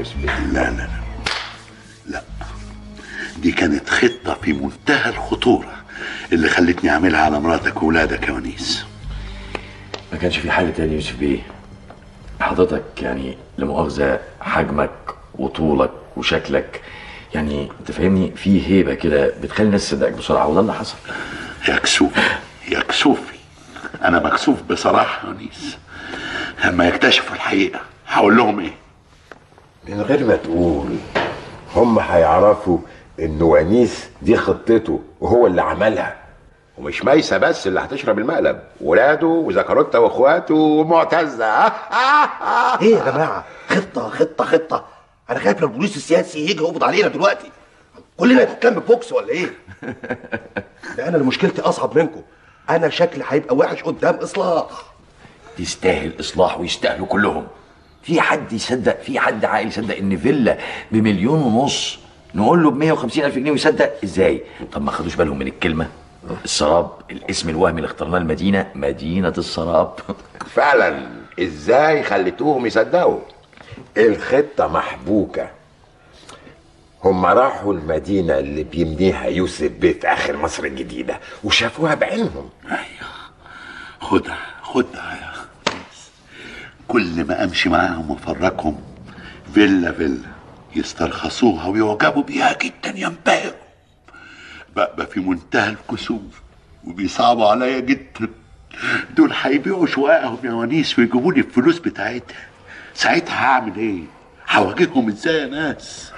يوسف بيه لا لا لا لا دي كانت خطة في منتهى الخطورة اللي خلتني أعملها على مراتك وولادك يا ونيس ما كانش في حل تاني يوسف بيه حضرتك يعني لمؤاخذة حجمك وطولك وشكلك يعني تفهمني في هيبة كده بتخلي الناس تصدقك بسرعة وده اللي حصل يا كسوفي يا كسوفي أنا مكسوف بصراحة يا ونيس لما يكتشفوا الحقيقة هقول لهم إيه من غير ما تقول هم هيعرفوا ان ونيس دي خطته وهو اللي عملها ومش ميسة بس اللي هتشرب المقلب ولاده وزكروتا واخواته ومعتزة ايه يا جماعه خطه خطه خطه انا خايف لو البوليس السياسي يجي يقبض علينا دلوقتي كلنا نتكلم بوكس ولا ايه ده انا اللي مشكلتي اصعب منكم انا شكلي هيبقى وحش قدام اصلاح تستاهل اصلاح ويستاهلوا كلهم في حد يصدق في حد عاقل يصدق ان فيلا بمليون ونص نقول له ب 150 الف جنيه ويصدق ازاي طب ما خدوش بالهم من الكلمه السراب الاسم الوهمي اللي اخترناه المدينه مدينه السراب فعلا ازاي خليتوهم يصدقوا الخطة محبوكة هم راحوا المدينة اللي بيبنيها يوسف بيه في آخر مصر الجديدة وشافوها بعينهم خدها خدها يا ونيس كل ما أمشي معاهم وأفرجهم فيلا فيلا يسترخصوها ويعجبوا بيها جدا ينبهروا بقى في منتهى الكسوف وبيصعبوا عليا جدا دول هيبيعوا شققهم يا ونيس ويجيبوا لي الفلوس بتاعتها ساعتها هعمل ايه؟ هواجههم ازاي يا ناس؟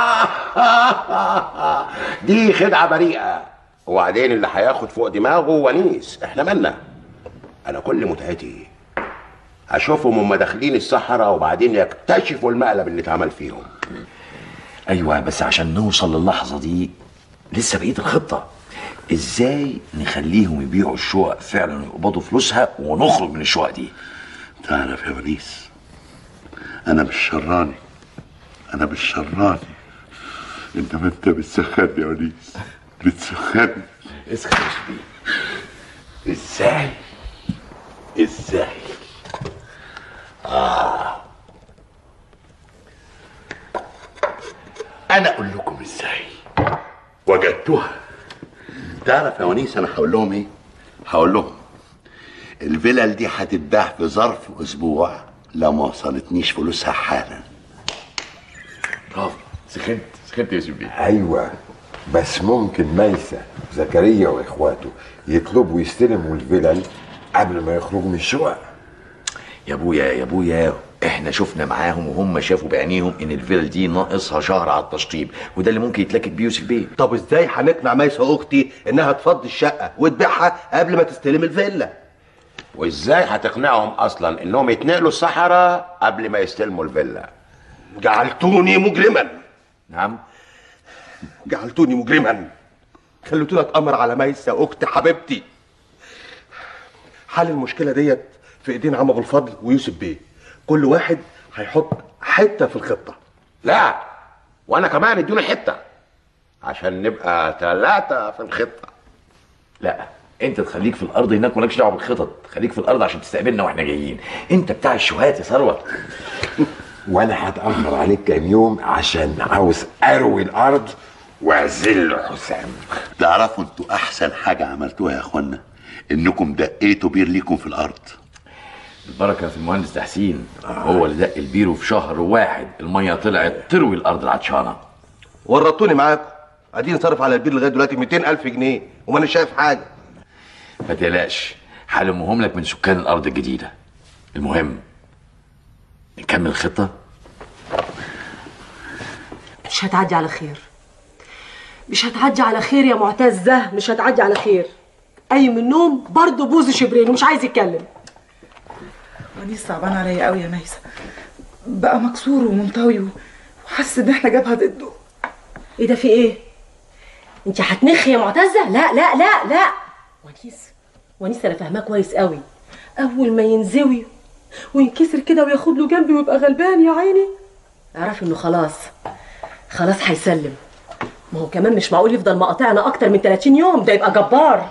دي خدعة بريئة وبعدين اللي هياخد فوق دماغه ونيس احنا مالنا انا كل متعتي اشوفهم هم داخلين الصحراء وبعدين يكتشفوا المقلب اللي اتعمل فيهم ايوه بس عشان نوصل للحظه دي لسه بقيه الخطه ازاي نخليهم يبيعوا الشقق فعلا ويقبضوا فلوسها ونخرج من الشقق دي تعرف يا ونيس انا مش شراني انا مش شراني انما انت بتسخني يا ونيس بتسخني اسخن ازاي ازاي اه انا اقول لكم ازاي وجدتها تعرف يا ونيس انا هقول لهم ايه هقول لهم الفلل دي هتتباع في ظرف اسبوع لو ما وصلتنيش فلوسها حالا برافو سخنت سخنت يا يوسف بيه أيوة بس ممكن ميسة زكريا وإخواته يطلبوا يستلموا الفلل قبل ما يخرجوا من الشقق يا ابويا يا ابويا احنا شفنا معاهم وهم شافوا بعينيهم ان الفيلل دي ناقصها شهر على التشطيب وده اللي ممكن يتلكك بيه يوسف بيه طب ازاي هنقنع ميسة اختي انها تفضي الشقه وتبيعها قبل ما تستلم الفيلا وازاي هتقنعهم اصلا انهم يتنقلوا الصحراء قبل ما يستلموا الفيلا جعلتوني مجرما نعم جعلتوني مجرما خليتوني اتامر على ميسة اختي حبيبتي حل المشكله ديت في ايدين عم ابو الفضل ويوسف بيه كل واحد هيحط حته في الخطه لا وانا كمان ادوني حته عشان نبقى ثلاثه في الخطه لا انت تخليك في الارض هناك مالكش دعوه بالخطط خليك في الارض عشان تستقبلنا واحنا جايين انت بتاع الشوهات يا ثروت وأنا هتأخر عليك كام يوم عشان عاوز أروي الأرض وأذل حسام تعرفوا انتوا احسن حاجه عملتوها يا اخوانا انكم دقيتوا بير ليكم في الارض البركه في المهندس تحسين هو اللي دق البيرو في شهر واحد الميه طلعت تروي الارض العطشانه ورطوني معاكم اديني صرف على البير لغايه دلوقتي 200 الف جنيه وما انا شايف حاجه ما تقلقش هلمهم لك من سكان الارض الجديده المهم نكمل الخطه مش هتعدي على خير مش هتعدي على خير يا معتزة مش هتعدي على خير أي من النوم برضه بوز شبرين ومش عايز يتكلم ونيس صعبان عليا قوي يا ميسة بقى مكسور ومنطوي وحاسس ان احنا جابها ضده ايه ده في ايه؟ انت هتنخي يا معتزة؟ لا لا لا لا ونيس ونيس انا فاهماه كويس قوي اول ما ينزوي وينكسر كده وياخد له جنبي ويبقى غلبان يا عيني اعرف انه خلاص خلاص هيسلم ما هو كمان مش معقول يفضل مقاطعنا اكتر من 30 يوم ده يبقى جبار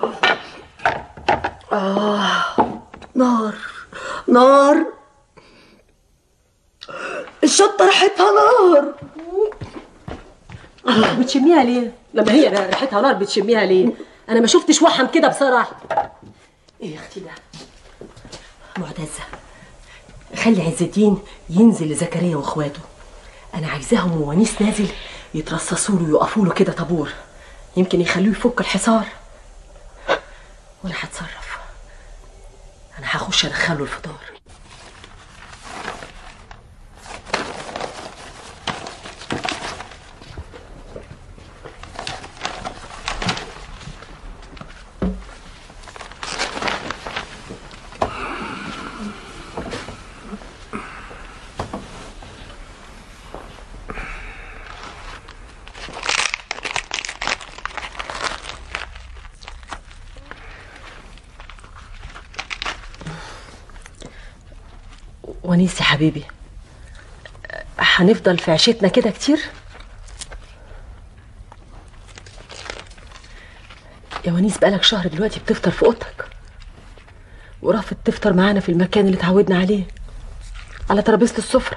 آه نار نار الشطه ريحتها نار بتشميها ليه لما هي ريحتها نار بتشميها ليه انا ما شفتش وحم كده بصراحه ايه يا اختي ده معتزه خلي عز الدين ينزل لزكريا واخواته انا عايزاهم وونيس نازل يترصصوا له يقفوا له كده طابور يمكن يخلوه يفك الحصار وانا هتصرف انا هخش ادخله الفطار ونيس يا حبيبي هنفضل في عيشتنا كده كتير يا ونيس بقالك شهر دلوقتي بتفطر في اوضتك ورافض تفطر معانا في المكان اللي اتعودنا عليه على ترابيزه السفره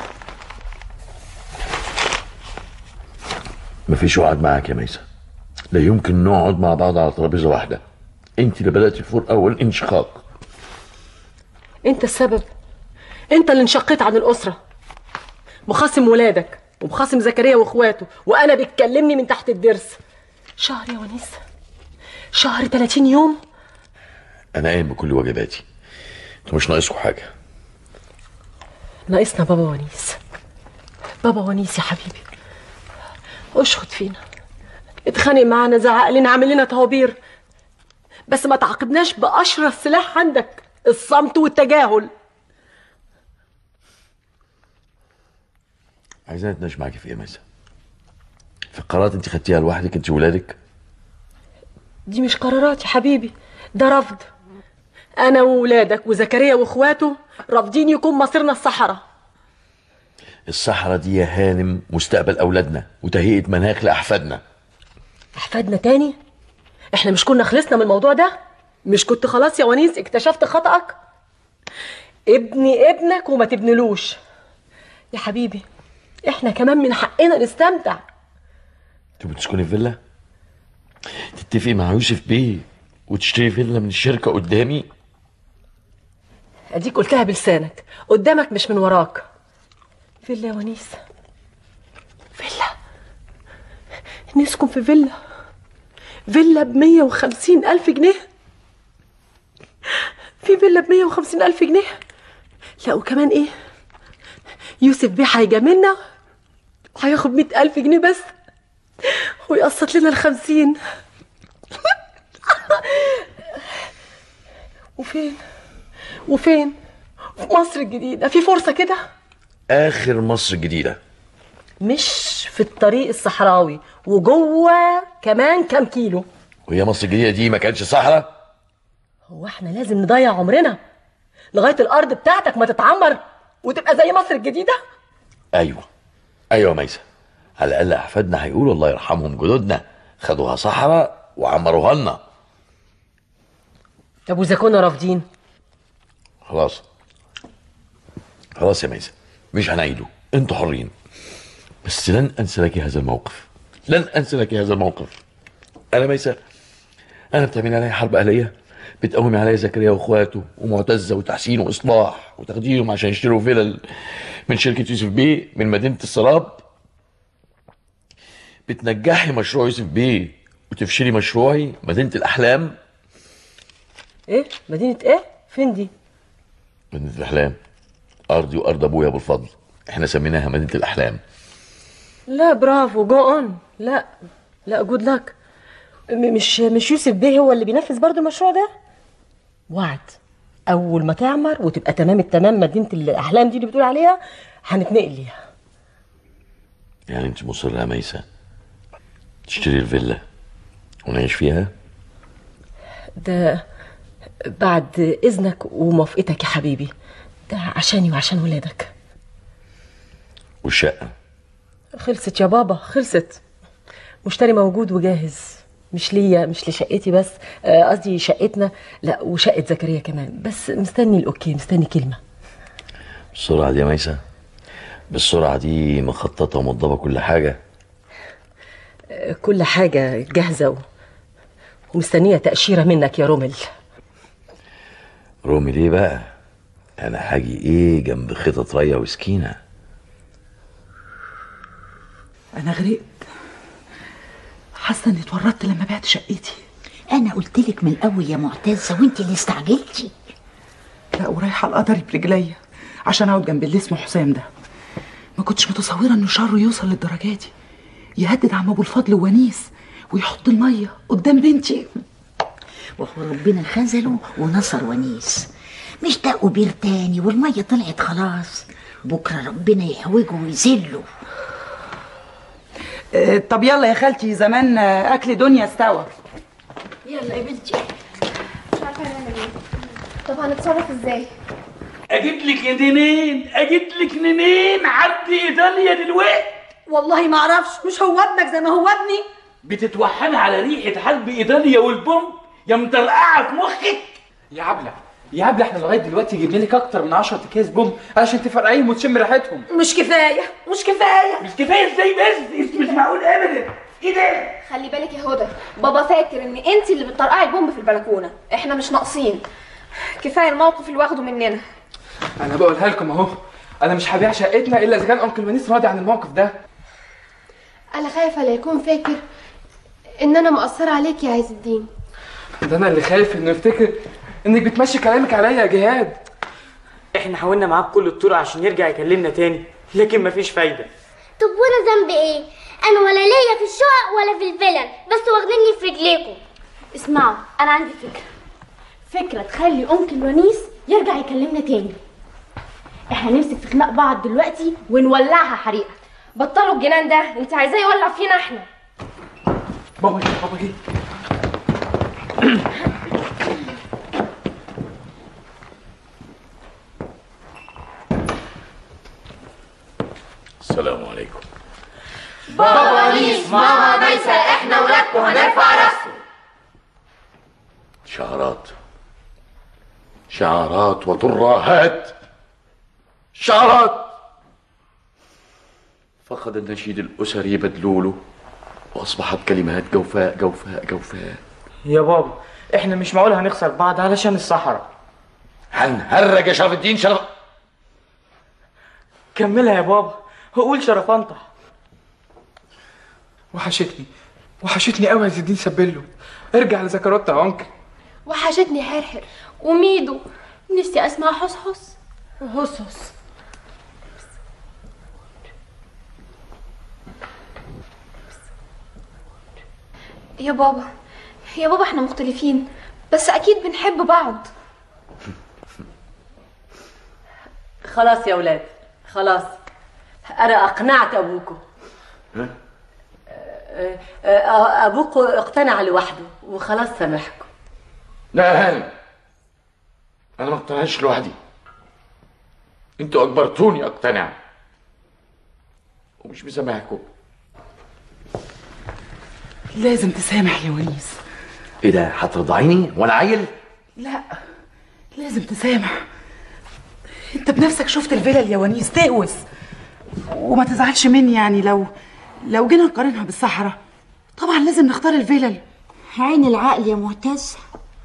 مفيش وعد معاك يا ميسة لا يمكن نقعد مع بعض على ترابيزة واحدة انت اللي بدأت الفرقة والانشقاق انت السبب انت اللي انشقيت عن الاسره مخاصم ولادك ومخاصم زكريا واخواته وانا بتكلمني من تحت الضرس شهر يا ونيس شهر 30 يوم انا قايم بكل واجباتي انتوا مش ناقصكم حاجة ناقصنا بابا ونيس بابا ونيس يا حبيبي اشخط فينا اتخانق معانا زعق لنا عامل لنا طوابير بس ما تعاقبناش بأشرس سلاح عندك الصمت والتجاهل عايزين اتناقش معاكي في ايه يا ميسة في القرارات انت خدتيها لوحدك انت وولادك دي مش قرارات يا حبيبي ده رفض انا وولادك وزكريا واخواته رافضين يكون مصيرنا الصحراء الصحراء دي يا هانم مستقبل اولادنا وتهيئة مناخ لاحفادنا احفادنا تاني احنا مش كنا خلصنا من الموضوع ده مش كنت خلاص يا ونيس اكتشفت خطأك ابني ابنك وما تبنلوش يا حبيبي احنا كمان من حقنا نستمتع انت بتسكني في فيلا تتفقي مع يوسف بيه وتشتري فيلا من الشركة قدامي اديك قلتها بلسانك قدامك مش من وراك فيلا يا ونيس فيلا نسكن في فيلا فيلا ب 150 ألف جنيه في فيلا ب 150 ألف جنيه لا وكمان إيه يوسف بيه هيجاملنا هياخد 100 ألف جنيه بس ويقسط لنا الخمسين وفين وفين في مصر الجديدة في فرصة كده اخر مصر الجديدة مش في الطريق الصحراوي وجوه كمان كام كيلو وهي مصر الجديدة دي ما كانش صحراء هو احنا لازم نضيع عمرنا لغايه الارض بتاعتك ما تتعمر وتبقى زي مصر الجديده ايوه ايوه ميسة على الاقل احفادنا هيقولوا الله يرحمهم جدودنا خدوها صحراء وعمروها لنا طب واذا كنا رافضين خلاص خلاص يا ميسة مش هنعيده انتوا حرين بس لن انسى لك هذا الموقف لن انسى لك هذا الموقف انا ميسة انا بتعمل عليا حرب اهليه بتقومي عليا زكريا واخواته ومعتزه وتحسين واصلاح وتخديرهم عشان يشتروا فيلل من شركه يوسف بيه من مدينه السراب بتنجحي مشروع يوسف بيه وتفشلي مشروعي مدينه الاحلام ايه مدينه ايه فين دي مدينه الاحلام ارضي وارض ابويا ابو الفضل احنا سميناها مدينه الاحلام لا برافو جو اون لا لا جود لك مش مش يوسف بيه هو اللي بينفذ برضو المشروع ده وعد اول ما تعمر وتبقى تمام التمام مدينه الاحلام دي اللي بتقول عليها هنتنقل ليها يعني انت مصرة يا ميسة تشتري الفيلا ونعيش فيها ده بعد اذنك وموافقتك يا حبيبي ده عشاني وعشان ولادك والشقة خلصت يا بابا خلصت مشتري موجود وجاهز مش ليا مش لشقتي بس آه، قصدي شقتنا لا وشقة زكريا كمان بس مستني الاوكي مستني كلمة السرعة دي يا ميسة بالسرعة دي مخططة وموضبة كل حاجة كل حاجة جاهزة و... ومستنية تأشيرة منك يا رومل رومي ليه بقى انا حاجي ايه جنب خطط ريا وسكينة انا غرقت حاسه اني اتورطت لما بعت شقتي انا قلت لك من الاول يا معتزه وانت اللي استعجلتي لا ورايحه القدر برجليا عشان اقعد جنب اللي اسمه حسام ده ما كنتش متصوره انه شره يوصل للدرجه دي يهدد عم ابو الفضل وونيس ويحط الميه قدام بنتي وهو ربنا خذله ونصر ونيس مش دقوا بير تاني والميه طلعت خلاص بكره ربنا يحوجه ويذله آه، طب يلا يا خالتي زمان آه، اكل دنيا استوى يلا يا بنتي مش عارفه نعمل ايه طب هنتصرف ازاي اجيب لك منين اجيب لك منين عبد ايطاليا دلوقتي والله ما اعرفش مش هو ابنك زي ما هو ابني بتتوحمي على ريحه حرب ايطاليا والبومب يا مطرقعه في مخك يا عبلة يا عبلة احنا لغايه دلوقتي جبنا لك اكتر من 10 اكياس بوم عشان تفرقعيهم وتشم ريحتهم مش كفايه مش كفايه مش كفايه ازاي بس مش معقول ابدا ايه ده خلي بالك يا هدى بابا فاكر ان انت اللي بتطرقعي البومب في البلكونه احنا مش ناقصين كفايه الموقف اللي واخده مننا انا بقولها لكم اهو انا مش هبيع شقتنا الا اذا كان انكل منيس راضي عن الموقف ده انا خايفه لا يكون فاكر ان انا مقصره عليك يا عز الدين ده انا اللي خايف انه يفتكر انك بتمشي كلامك عليا يا جهاد احنا حاولنا معاه بكل الطرق عشان يرجع يكلمنا تاني لكن مفيش فايده طب وانا ذنبي ايه انا ولا ليا في الشقق ولا في الفلل بس واخديني في رجليكم اسمعوا انا عندي فكره فكره تخلي انكل ونيس يرجع يكلمنا تاني احنا نمسك في خناق بعض دلوقتي ونولعها حريقه بطلوا الجنان ده انت عايزاه يولع فينا احنا بابا جه بابا جه السلام عليكم بابا ونيس ماما ميسة احنا ولادكم هنرفع راسكم شعارات شعارات وترهات شعارات فقد النشيد الأسري بدلوله وأصبحت كلمات جوفاء جوفاء جوفاء يا بابا احنا مش معقول هنخسر بعض علشان الصحراء هنهرج يا شرف الدين شرف كملها يا بابا قول شرفنطح وحشتني وحشتني قوي يا عز الدين سبله ارجع لذكرات يا انكل وحشتني حرحر وميدو نفسي اسمع حصحص هصهص يا بابا يا بابا احنا مختلفين بس اكيد بنحب بعض خلاص يا ولاد خلاص انا اقنعت ابوكم ها؟ آه، آه، ابوكم اقتنع لوحده وخلاص سامحكم لا يا هانم انا ما اقتنعش لوحدي انتوا اجبرتوني اقتنع ومش مسامحكم لازم تسامح يا ونيس ايه ده هترضعيني وانا عيل لا لازم تسامح انت بنفسك شفت الفلل يا ونيس تهوس وما تزعلش مني يعني لو لو جينا نقارنها بالصحراء طبعا لازم نختار الفلل عين العقل يا معتز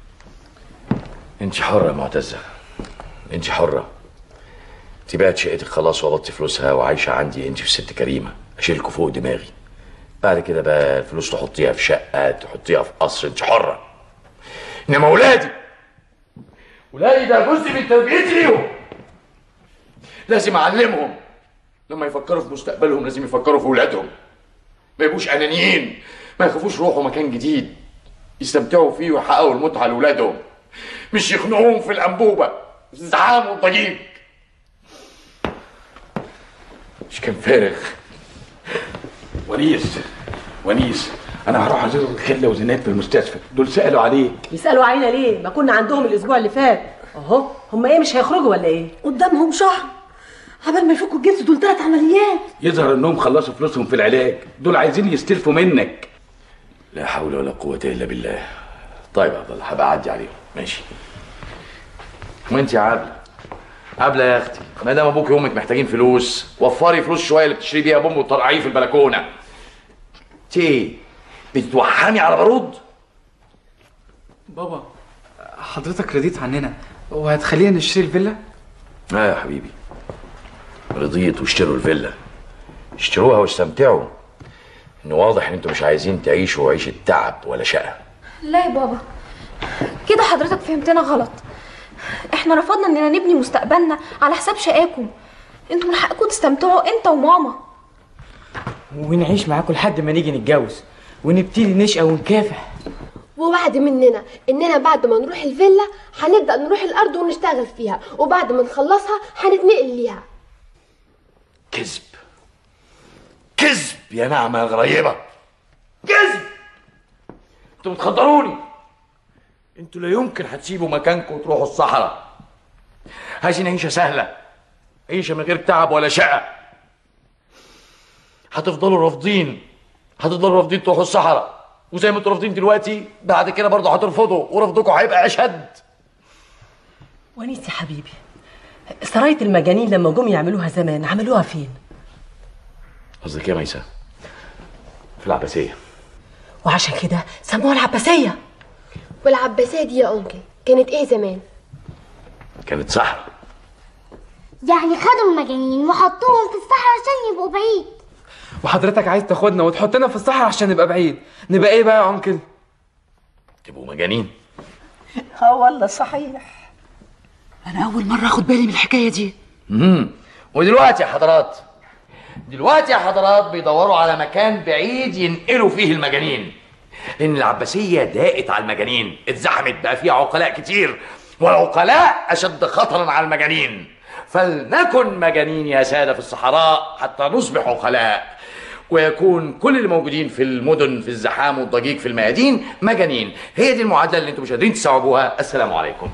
انت حرة يا معتزة انت حرة انت بعت شقتك خلاص وقبضتي فلوسها وعايشة عندي انت في ست كريمة اشيلكوا فوق دماغي بعد كده بقى الفلوس تحطيها في شقة تحطيها في قصر انت حرة انما ولادي ولادي ده جزء من تربيتي ليهم لازم اعلمهم لما يفكروا في مستقبلهم لازم يفكروا في ولادهم ما يبقوش انانيين ما يخافوش يروحوا مكان جديد يستمتعوا فيه ويحققوا المتعه لاولادهم مش يخنقوهم في الانبوبه في الزعام والضجيج مش كان فارغ ونيس ونيس انا هروح ازور الخله وزينات في المستشفى دول سالوا عليك يسالوا علينا ليه ما كنا عندهم الاسبوع اللي فات اهو هم ايه مش هيخرجوا ولا ايه قدامهم شهر عبال ما يفكوا الجبس دول ثلاث عمليات يظهر انهم خلصوا فلوسهم في العلاج دول عايزين يستلفوا منك لا حول ولا قوه الا بالله طيب يا عبد الله هبقى اعدي عليهم ماشي وانت يا عابله قبل يا اختي ما دام ابوك وامك محتاجين فلوس وفري فلوس شويه اللي بتشتري بيها بومب وترقعيه في البلكونه انت ايه بتتوحمي على بارود بابا حضرتك رضيت عننا وهتخلينا نشتري الفيلا اه يا حبيبي رضيت واشتروا الفيلا اشتروها واستمتعوا ان واضح ان انتوا مش عايزين تعيشوا عيشه تعب ولا شقه لا يا بابا كده حضرتك فهمتنا غلط احنا رفضنا اننا نبني مستقبلنا على حساب شقاكم انتوا من حقكم تستمتعوا انت وماما ونعيش معاكم لحد ما نيجي نتجوز ونبتدي نشقى ونكافح ووعد مننا اننا بعد ما نروح الفيلا هنبدا نروح الارض ونشتغل فيها وبعد ما نخلصها هنتنقل ليها كذب كذب يا نعمة يا غريبة كذب انتوا بتخدروني انتوا لا يمكن هتسيبوا مكانكم وتروحوا الصحراء عايزين عيشة سهلة عيشة من غير تعب ولا شقة هتفضلوا رافضين هتفضلوا رافضين تروحوا الصحراء وزي ما انتوا رافضين دلوقتي بعد كده برضه هترفضوا ورفضكم هيبقى اشد ونيس يا حبيبي سراية المجانين لما جم يعملوها زمان عملوها فين؟ قصدك ايه يا ميسة؟ في العباسية وعشان كده سموها العباسية والعباسيه دي يا انكل كانت ايه زمان كانت صحراء يعني خدوا المجانين وحطوهم في الصحراء عشان يبقوا بعيد وحضرتك عايز تاخدنا وتحطنا في الصحراء عشان نبقى بعيد نبقى ايه بقى يا انكل تبقوا مجانين اه والله صحيح انا اول مره اخد بالي من الحكايه دي امم ودلوقتي يا حضرات دلوقتي يا حضرات بيدوروا على مكان بعيد ينقلوا فيه المجانين لان العباسيه ضاقت على المجانين اتزحمت بقى فيها عقلاء كتير والعقلاء اشد خطرا على المجانين فلنكن مجانين يا ساده في الصحراء حتى نصبح عقلاء ويكون كل اللي موجودين في المدن في الزحام والضجيج في الميادين مجانين هي دي المعادله اللي انتم مش قادرين تستوعبوها السلام عليكم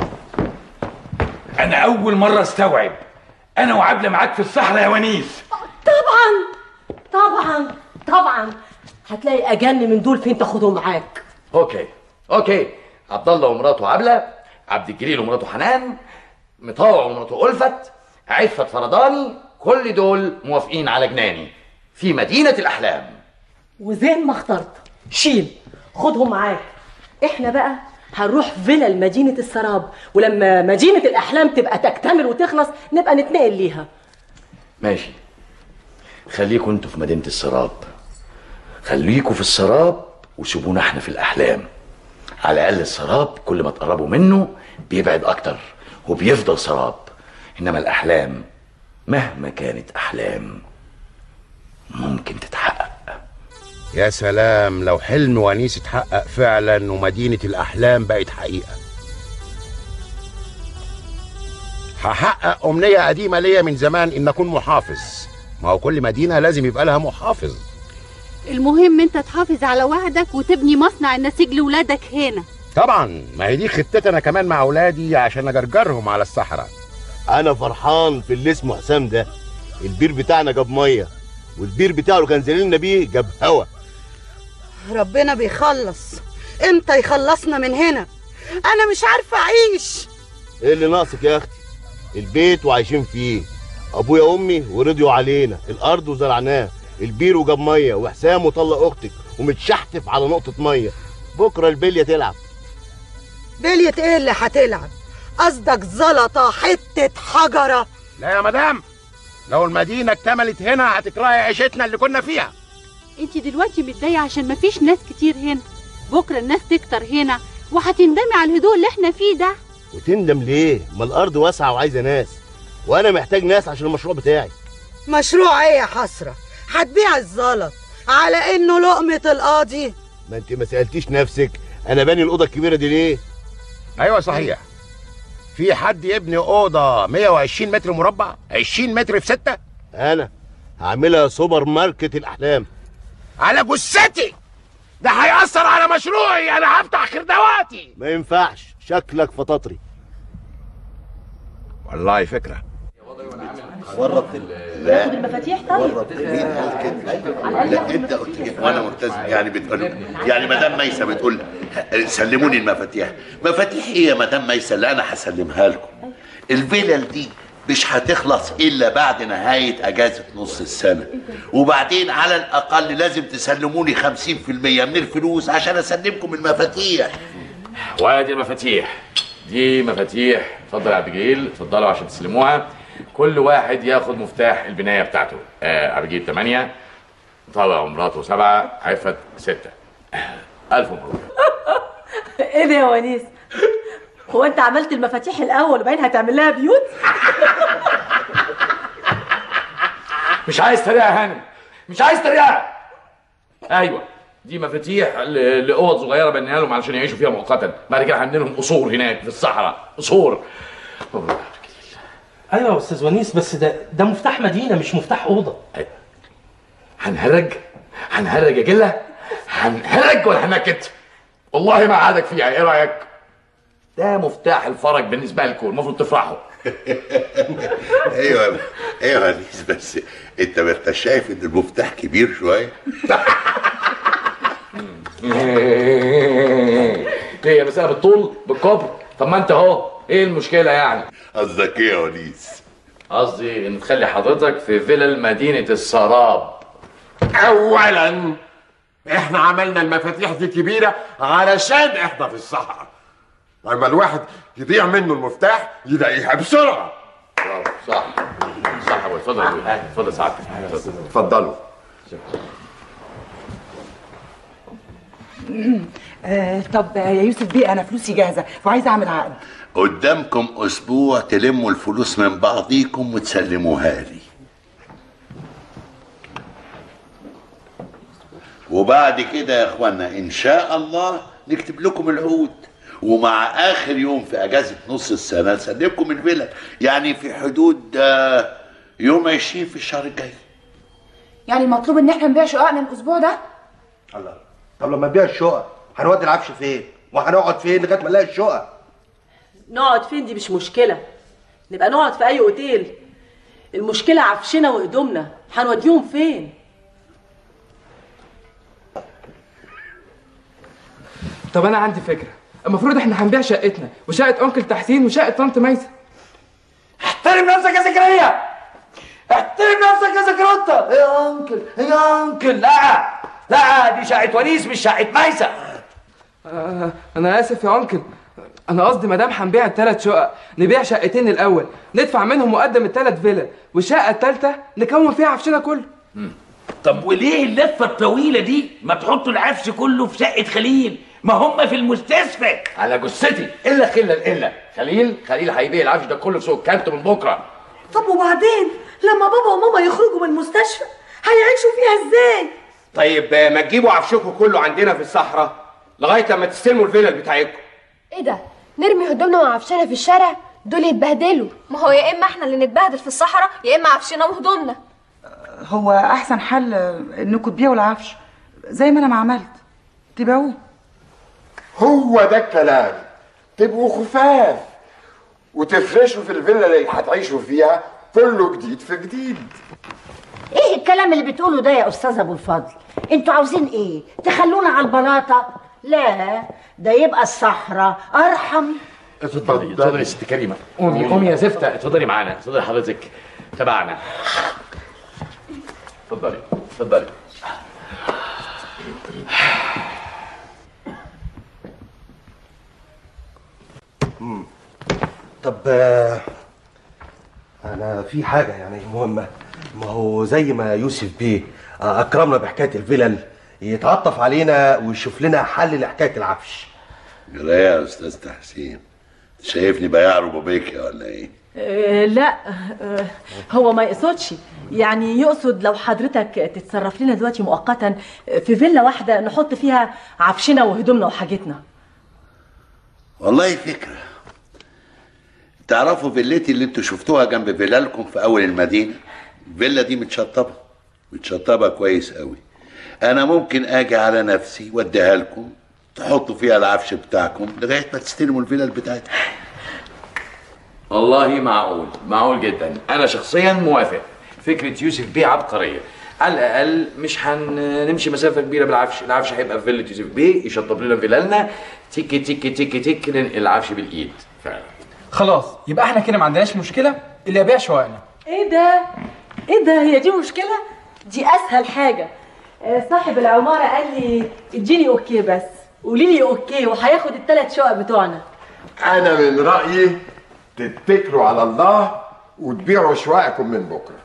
انا اول مره استوعب انا وعبله معاك في الصحراء يا ونيس طبعا طبعا طبعا هتلاقي اجن من دول فين تاخدهم معاك اوكي اوكي عبد الله ومراته عبله عبد الجليل ومراته حنان مطاوع ومراته ألفت عفت فرداني كل دول موافقين على جناني في مدينة الأحلام وزين ما اخترت شيل خدهم معاك احنا بقى هنروح فيلا لمدينة السراب ولما مدينة الأحلام تبقى تكتمل وتخلص نبقى نتنقل ليها ماشي خليكوا انتوا في مدينة السراب خليكوا في السراب وسيبونا احنا في الأحلام على الأقل السراب كل ما تقربوا منه بيبعد أكتر وبيفضل سراب إنما الأحلام مهما كانت أحلام ممكن تتحقق يا سلام لو حلم ونيس اتحقق فعلا ومدينة الأحلام بقت حقيقة هحقق أمنية قديمة ليا من زمان إن أكون محافظ ما هو كل مدينة لازم يبقى لها محافظ المهم انت تحافظ على وعدك وتبني مصنع النسيج لولادك هنا طبعا ما هي دي خطتي أنا كمان مع أولادي عشان أجرجرهم على الصحراء انا فرحان في اللي اسمه حسام ده البير بتاعنا جاب ميه والبير بتاعه اللي كان زللنا بيه جاب هوا ربنا بيخلص امتى يخلصنا من هنا انا مش عارفه اعيش ايه اللي ناقصك يا اختي البيت وعايشين فيه ابويا وامي ورضيوا علينا الارض وزرعناها البير وجاب ميه وحسام وطلق اختك ومتشحتف على نقطه ميه بكره البليه تلعب بلية ايه اللي هتلعب قصدك زلطه حته حجره لا يا مدام لو المدينة اكتملت هنا هتكرهي عيشتنا اللي كنا فيها انت دلوقتي متضايقه عشان مفيش ناس كتير هنا بكره الناس تكتر هنا وهتندمي على الهدوء اللي احنا فيه ده وتندم ليه ما الارض واسعه وعايزه ناس وانا محتاج ناس عشان المشروع بتاعي مشروع ايه يا حسره هتبيع الزلط على انه لقمه القاضي ما انت ما سالتيش نفسك انا باني الاوضه الكبيره دي ليه ايوه صحيح في حد يبني اوضه 120 متر مربع 20 متر في 6 انا هعملها سوبر ماركت الاحلام على جثتي ده هيأثر على مشروعي انا هفتح خردواتي ما ينفعش شكلك فطاطري والله فكره ورط ناخد المفاتيح طيب لا انت قلت كده وانا ملتزم يعني بتقول يعني مدام ميسه بتقول سلموني المفاتيح مفاتيح ايه يا مدام ميسه اللي انا هسلمها لكم الفلل دي مش هتخلص الا بعد نهايه اجازه نص السنه وبعدين على الاقل لازم تسلموني 50% من الفلوس عشان اسلمكم المفاتيح وادي المفاتيح دي مفاتيح اتفضل يا عبد الجليل اتفضلوا عشان تسلموها كل واحد ياخد مفتاح البنايه بتاعته آه عبد الجليل 8 طلع ومراته سبعة عفت ستة ألف مبروك ايه ده يا ونيس هو انت عملت المفاتيح الاول وبعدين هتعمل لها بيوت مش عايز تريقة يا هانم مش عايز تريقة أيوة دي مفاتيح ل- لأوض صغيرة بنيها لهم علشان يعيشوا فيها مؤقتا بعد كده هنبني لهم قصور هناك في الصحراء قصور مبروك ايوه يا استاذ ونيس بس ده ده مفتاح مدينه مش مفتاح اوضه هنهرج هنهرج يا جلة هنهرج ولا هنكت والله ما عادك فيها ايه رايك ده مفتاح الفرج بالنسبه لكم المفروض تفرحوا ايوه ايوه يا انيس بس انت ما انت شايف ان المفتاح كبير شويه هي مسألة بالطول بالكبر طب ما انت اهو ايه المشكلة يعني قصدك ايه يا ونيس قصدي ان تخلي حضرتك في فيلل مدينة السراب اولا احنا عملنا المفاتيح دي كبيره علشان احنا في الصحراء لما الواحد يضيع منه المفتاح يلاقيها بسرعه صح صح يا ابوي اتفضل يا ابوي اتفضل سعادتك اتفضل. اتفضلوا آه طب يا يوسف بيه انا فلوسي جاهزه وعايزه اعمل عقد قدامكم اسبوع تلموا الفلوس من بعضيكم وتسلموها لي وبعد كده يا اخوانا ان شاء الله نكتب لكم العقود ومع اخر يوم في اجازه نص السنه نسلمكم الفيلا يعني في حدود آه، يوم 20 في الشهر الجاي يعني المطلوب ان احنا نبيع شققنا الاسبوع ده الله طب لما نبيع الشقق هنودي العفش فين وهنقعد فين لغايه ما نلاقي الشقق نقعد فين دي مش مشكلة نبقى نقعد في أي أوتيل المشكلة عفشنا وهدومنا هنوديهم فين؟ طب انا عندي فكره المفروض احنا هنبيع شقتنا وشقه انكل تحسين وشقه طنط ميسه احترم نفسك يا زكريا احترم نفسك يا زكروتا يا انكل يا انكل لا لا دي شقه ونيس مش شقه ميسه آه انا اسف يا انكل انا قصدي مدام هنبيع الثلاث شقق نبيع شقتين الاول ندفع منهم مقدم الثلاث فيلا والشقه الثالثه نكون فيها عفشنا كله طب وليه اللفه الطويله دي ما تحطوا العفش كله في شقه خليل ما هم في المستشفى على جثتي الا خله الا خليل خليل هيبيع العفش ده كله في سوق كانت من بكره طب وبعدين لما بابا وماما يخرجوا من المستشفى هيعيشوا فيها ازاي طيب آه، ما تجيبوا عفشكم كله عندنا في الصحراء لغايه لما تستلموا الفيلل بتاعتكم ايه ده نرمي هدومنا وعفشنا في الشارع دول يتبهدلوا ما هو يا اما احنا اللي نتبهدل في الصحراء يا اما عفشنا وهدومنا هو احسن حل آه، انكم تبيعوا العفش زي ما انا ما عملت تبيعوه هو ده الكلام تبقوا خفاف وتفرشوا في الفيلا اللي هتعيشوا فيها كله جديد في جديد ايه الكلام اللي بتقوله ده يا استاذ ابو الفضل انتوا عاوزين ايه تخلونا على البلاطه لا ده يبقى الصحراء ارحم اتفضلي اتفضلي يا ست كريمه قومي قومي يا زفته اتفضلي معانا اتفضلي حضرتك تبعنا اتفضلي اتفضلي مم. طب آه، انا في حاجه يعني مهمه ما هو زي ما يوسف بيه آه، اكرمنا بحكايه الفلل يتعطف علينا ويشوف لنا حل لحكايه العفش لا يا استاذ تحسين شايفني بياع ربابيكي ولا ايه آه لا آه هو ما يقصدش يعني يقصد لو حضرتك تتصرف لنا دلوقتي مؤقتا في فيلا واحدة نحط فيها عفشنا وهدومنا وحاجتنا والله فكرة تعرفوا فيلتي اللي انتوا شفتوها جنب فيلالكم في اول المدينة الفيلا دي متشطبة متشطبة كويس قوي انا ممكن اجي على نفسي واديها لكم تحطوا فيها العفش بتاعكم لغاية ما تستلموا الفيلل بتاعتكم والله معقول معقول جدا انا شخصيا موافق فكره يوسف بيه عبقريه على الاقل مش هنمشي مسافه كبيره بالعفش العفش هيبقى في فيلا يوسف بيه يشطب لنا فيلالنا تيكي تيكي تيكي تيكي ننقل العفش بالايد فعلا خلاص يبقى احنا كده ما عندناش مشكله اللي يبيع شققنا ايه ده ايه ده هي دي مشكله دي اسهل حاجه آه، صاحب العماره قال لي اديني اوكي بس قولي لي اوكي وهياخد الثلاث شقق بتوعنا انا من رايي تتكلوا على الله وتبيعوا شققكم من بكره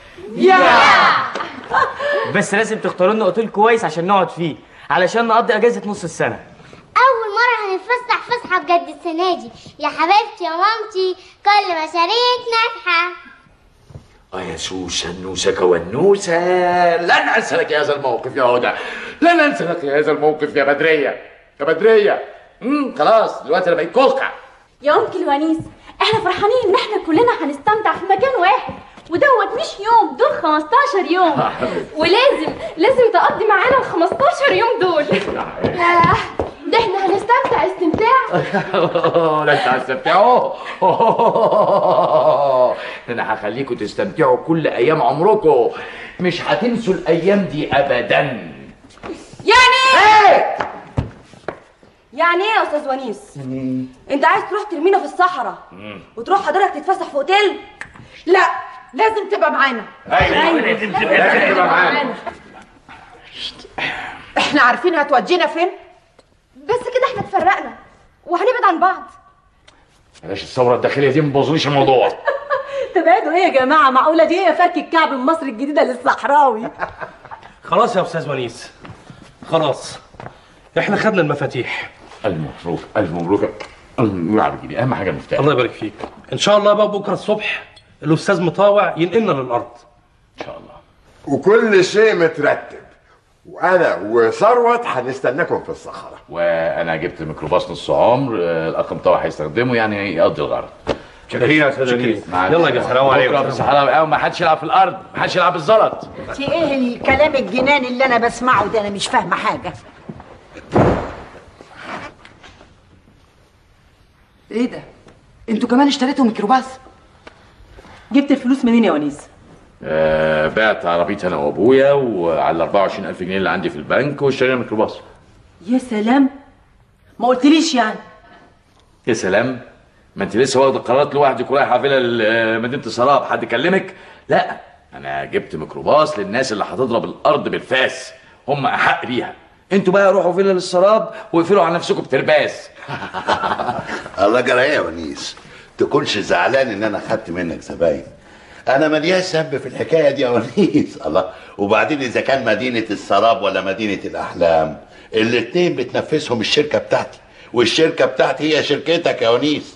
بس لازم تختاروا لنا اوتيل كويس عشان نقعد فيه علشان نقضي اجازه نص السنه اول مره هنتفسح فسحه بجد السنه دي يا حبيبتي يا مامتي كل مشاريع ناجحه اه يا سوسه النوسه كونوسه لن انسى لك هذا الموقف يا هدى لن انسى لك هذا الموقف يا بدريه يا بدريه امم خلاص دلوقتي انا بقيت كلكع يا انكل ونيس احنا فرحانين ان احنا كلنا هنستمتع في مكان واحد ودوت مش يوم دول 15 يوم ولازم لازم تقضي معانا ال 15 يوم دول ياه ده احنا هنستمتع استمتاع لا انت هتستمتعوا ده انا هخليكم تستمتعوا كل ايام عمركم مش هتنسوا الايام دي ابدا يعني يعني ايه يا استاذ ونيس انت عايز تروح ترمينا في الصحراء وتروح حضرتك تتفسح في اوتيل لا لازم تبقى معانا ايوه لازم تبقى معانا احنا عارفين هتودينا فين بس كده احنا اتفرقنا وهنبعد عن بعض بلاش الثوره الداخليه دي ما تبوظليش الموضوع تبعدوا ايه يا جماعه معقوله دي هي فرك الكعب من مصر الجديده للصحراوي خلاص يا استاذ ونيس خلاص احنا خدنا المفاتيح الف مبروك الف مبروك العب جديد اهم حاجه المفتاح الله يبارك فيك ان شاء الله بقى بكره الصبح الاستاذ مطاوع ينقلنا للارض ان شاء الله وكل شيء مترتب وانا وثروت هنستناكم في الصحراء وانا جبت ميكروباص نص عمر آه، الاخ مطوع هيستخدمه يعني يقضي الغرض شكرين يا أستاذ شكرين. أنيس. مع يلا يا السلامة. سلام عليكم. بكره في الصحراء بقى وما حدش يلعب في الارض ما حدش يلعب بالزلط في ايه الكلام الجنان اللي انا بسمعه ده انا مش فاهمه حاجه ايه ده انتوا كمان اشتريتوا ميكروباص جبت الفلوس منين يا ونيس آه بعت عربيتي انا وابويا وعلى ال 24000 جنيه اللي عندي في البنك واشترينا ميكروباص يا سلام ما قلتليش يعني يا سلام ما انت لسه واخد قرارات لوحدك ورايحه فيلا ل- مدينه السراب حد كلمك لا انا جبت ميكروباص للناس اللي هتضرب الارض بالفاس هم احق بيها انتوا بقى روحوا فيلا للسراب واقفلوا على نفسكم بترباس الله جرى ايه يا ونيس تكونش زعلان ان انا خدت منك زباين انا ملياش ذنب في الحكايه دي يا ونيس الله وبعدين اذا كان مدينه السراب ولا مدينه الاحلام الاتنين بتنفذهم الشركه بتاعتي والشركه بتاعتي هي شركتك يا ونيس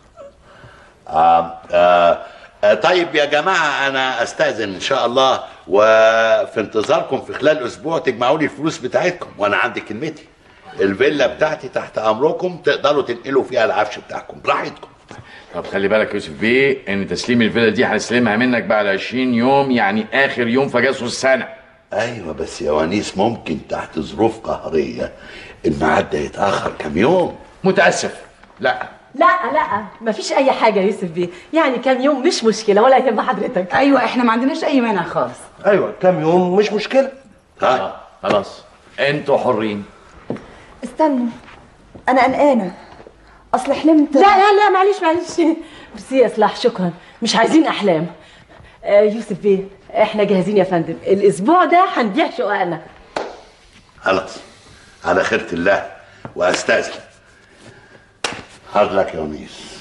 آه آه آه طيب يا جماعه انا استاذن ان شاء الله وفي انتظاركم في خلال اسبوع تجمعوا لي الفلوس بتاعتكم وانا عندي كلمتي الفيلا بتاعتي تحت امركم تقدروا تنقلوا فيها العفش بتاعكم براحتكم طب خلي بالك يا يوسف بيه ان تسليم الفيلا دي هنستلمها منك بعد 20 يوم يعني اخر يوم في اجازه السنه ايوه بس يا ونيس ممكن تحت ظروف قهريه الميعاد ده يتاخر كام يوم متاسف لا لا لا مفيش اي حاجه يا يوسف بيه يعني كام يوم مش مشكله ولا يهم حضرتك ايوه احنا ما عندناش اي مانع خالص ايوه كام يوم مش مشكله ها خلاص انتوا حرين استنوا انا قلقانه اصل حلمت لا لا لا معلش معلش ميرسي يا سلاح شكرا مش عايزين احلام آه يوسف بيه احنا جاهزين يا فندم الاسبوع ده هنبيع شققنا خلاص على خيرة الله واستاذن هارد لك يا ونيس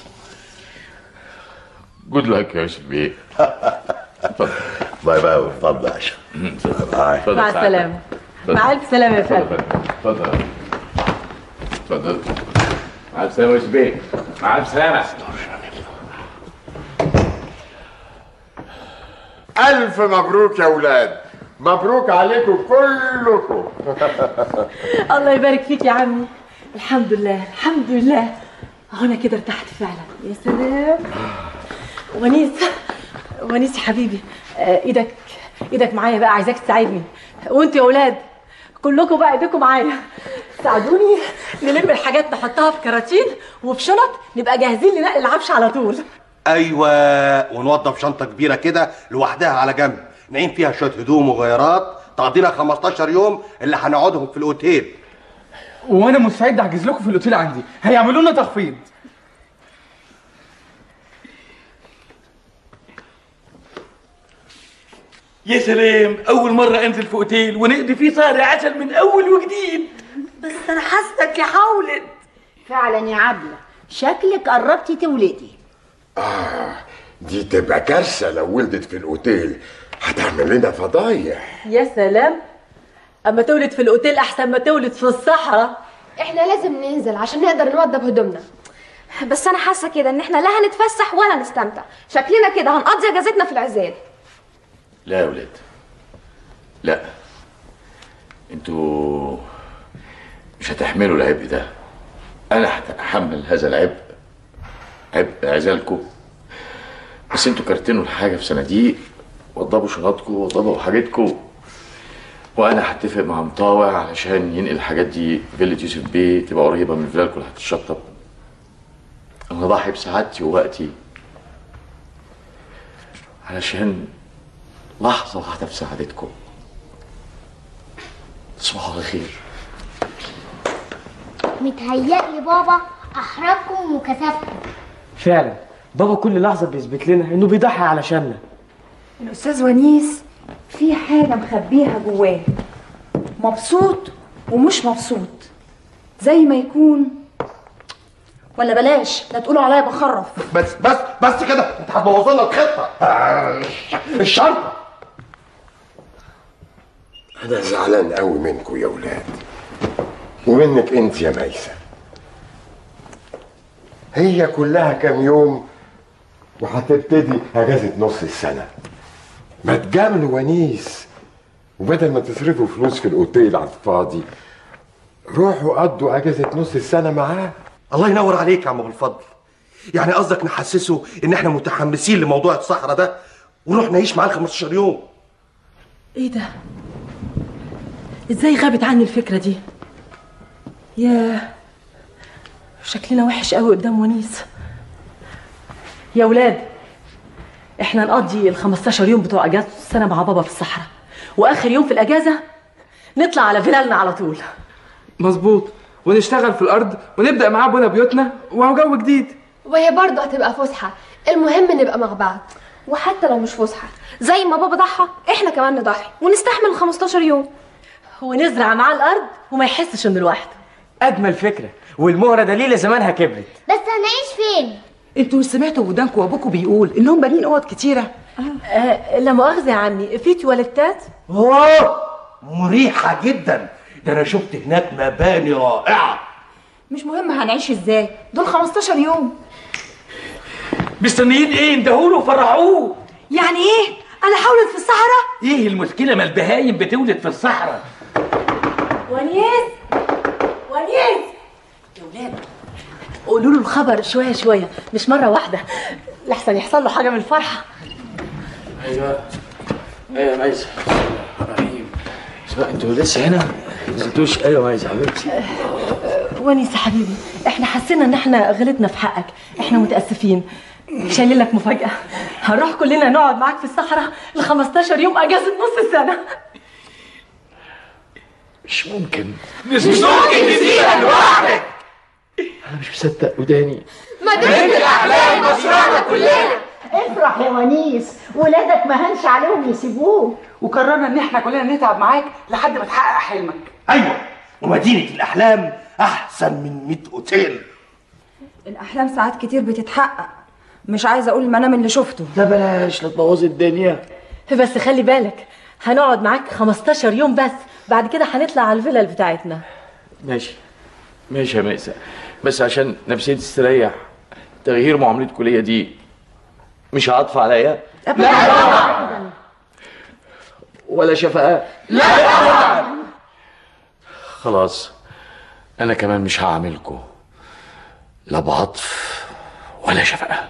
جود لك يا يوسف بيه باي باي اتفضل يا عشان باي مع السلامه مع الف سلامه يا فندم اتفضل اتفضل مع السلامه يا يوسف بيه مع الف سلامه الف مبروك يا اولاد مبروك عليكم كلكم الله يبارك فيك يا عمي الحمد لله الحمد لله انا كده ارتحت فعلا يا سلام ونيس ونيس يا حبيبي آه، ايدك ايدك معايا بقى عايزاك تساعدني وانتوا يا اولاد كلكم بقى ايديكم معايا ساعدوني نلم الحاجات نحطها في كراتين وفي شنط نبقى جاهزين لنقل العفش على طول ايوه ونوضب شنطه كبيره كده لوحدها على جنب نعين فيها شويه هدوم وغيارات تقضي لها 15 يوم اللي هنقعدهم في الاوتيل وانا مستعد احجز لكم في الاوتيل عندي هيعملوا لنا تخفيض يا سلام اول مره انزل في اوتيل ونقضي فيه سهر عسل من اول وجديد بس انا حاسك يا حولد فعلا يا عبلة شكلك قربتي تولدي آه دي تبقى كارثة لو ولدت في الأوتيل هتعمل لنا فضايح يا سلام اما تولد في الاوتيل احسن ما تولد في الصحراء احنا لازم ننزل عشان نقدر نوضب هدومنا بس انا حاسه كده ان احنا لا هنتفسح ولا نستمتع شكلنا كده هنقضي اجازتنا في العزال لا يا ولاد لا انتوا مش هتحملوا العبء ده انا هتحمل هذا العبء عبء عزالكم بس انتوا كرتنوا الحاجه في صناديق وضبوا شنطكم وضبوا حاجتكم وانا هتفق مع مطاوع علشان ينقل الحاجات دي فيلة يوسف بيه تبقى قريبه من فيلالكم اللي هتتشطب انا ضحي بسعادتي ووقتي علشان لحظة واحدة في سعادتكم تصبحوا على خير متهيألي بابا أحرجكم وكسفكم فعلا بابا كل لحظه بيثبت لنا انه بيضحي علشاننا الاستاذ ونيس في حاجه مخبيها جواه مبسوط ومش مبسوط زي ما يكون ولا بلاش لا تقولوا عليا بخرف بس بس بس كده انت هتبوظ لنا الخطه آه، الشنطه أنا زعلان قوي منكم يا ولاد ومنك أنت يا ميسة هي كلها كام يوم وهتبتدي أجازة نص السنة ما تجاملوا ونيس وبدل ما تصرفوا فلوس في الأوتيل على الفاضي روحوا قضوا أجازة نص السنة معاه الله ينور عليك يا عم ابو الفضل يعني قصدك نحسسه ان احنا متحمسين لموضوع الصحراء ده ونروح نعيش معاه 15 يوم ايه ده ازاي غابت عني الفكره دي يا شكلنا وحش قوي قدام ونيس يا ولاد احنا نقضي ال 15 يوم بتوع اجازه السنه مع بابا في الصحراء واخر يوم في الاجازه نطلع على فيلالنا على طول مظبوط ونشتغل في الارض ونبدا معاه بنا بيوتنا وهو جو جديد وهي برضه هتبقى فسحه المهم نبقى مع بعض وحتى لو مش فسحه زي ما بابا ضحى احنا كمان نضحي ونستحمل ال 15 يوم ونزرع معاه الارض وما يحسش انه لوحده اجمل فكره والمهره دليله زمانها كبرت بس هنعيش فين؟ انتوا سمعتوا ودانكم وابوكم بيقول انهم بانين اوض كتيره آه لا مؤاخذه يا عمي في تواليتات اوه مريحه جدا ده انا شفت هناك مباني رائعه مش مهم هنعيش ازاي دول 15 يوم مستنيين ايه اندهوله وفرحوه يعني ايه انا حولت في الصحراء ايه المشكله ما البهايم بتولد في الصحراء ونيس ونيس يا ولاد قولوا له الخبر شويه شويه مش مره واحده لحسن يحصل له حاجه من الفرحه ايوه ايوه يا ميسة رحيم اسمع انتوا لسه هنا؟ ما نزلتوش ايوه ميسة حبيبتي ونيس يا حبيبي احنا حسينا ان احنا غلطنا في حقك احنا متاسفين شايلين لك مفاجاه هنروح كلنا نقعد معاك في الصحراء ل 15 يوم اجازه نص السنه مش ممكن مش ممكن نسيبها لوحدك انا مش مصدق وداني مدينة الأحلام مشروعنا كلنا افرح يا ونيس ولادك ما هنش عليهم يسيبوه وقررنا ان احنا كلنا نتعب معاك لحد ما تحقق حلمك ايوه ومدينه الاحلام احسن من 100 اوتيل الاحلام ساعات كتير بتتحقق مش عايزه اقول المنام اللي شفته لا بلاش لا تبوظي الدنيا بس خلي بالك هنقعد معاك 15 يوم بس بعد كده هنطلع على الفيلل بتاعتنا ماشي ماشي يا ميسة بس عشان نفسيتي تستريح تغيير معاملتكم ليا دي مش هعطف عليا لا ولا شفقات لا خلاص انا كمان مش هعملكم لا بعطف ولا شفقه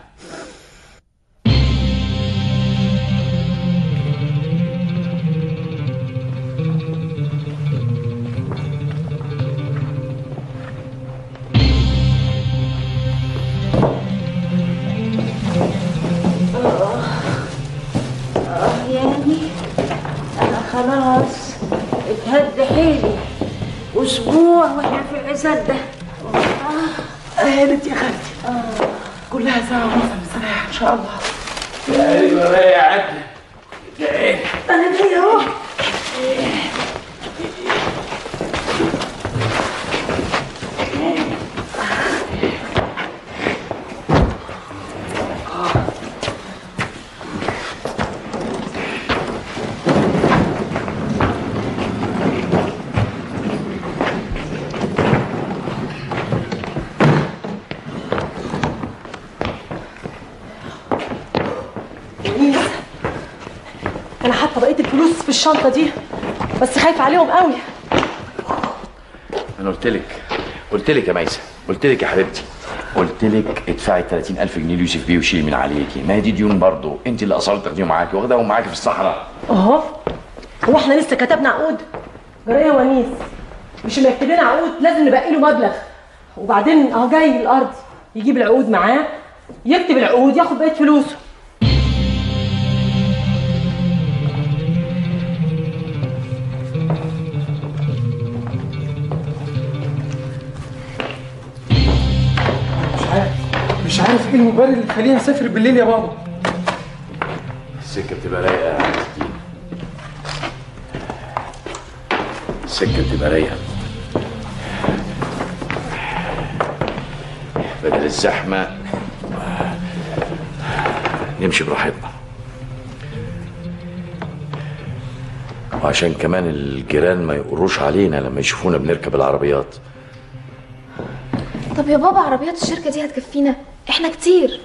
اه يعني انا خلاص اتهد حيلي اسبوع واحنا في العزال ده هانت يا خالتي كلها ساعه ونص مستريح ان شاء الله ايوه بقى يا عدل انا جايه اهو ونيس انا حاطه بقيه الفلوس في الشنطه دي بس خايفه عليهم قوي انا قلت لك قلت لك يا ميسة قلت لك يا حبيبتي قلت لك ادفعي 30000 جنيه ليوسف بيه وشيلي من عليكي ما هي دي ديون برضه انت اللي اصرت تاخديهم معاكي واخداهم معاكي في الصحراء اهو هو احنا لسه كتبنا عقود جرايه ونيس مش مكتوب لنا عقود لازم نبقي له مبلغ وبعدين اهو جاي الارض يجيب العقود معاه يكتب العقود ياخد بقيه فلوسه مش عارف مش عارف ايه المبرر اللي يخليني اسافر بالليل يا بابا السكه بتبقى رايقه يا مسكين السكه بتبقى رايقه بدل الزحمه نمشي براحتنا وعشان كمان الجيران ما يقروش علينا لما يشوفونا بنركب العربيات طب يا بابا عربيات الشركة دي هتكفينا احنا كتير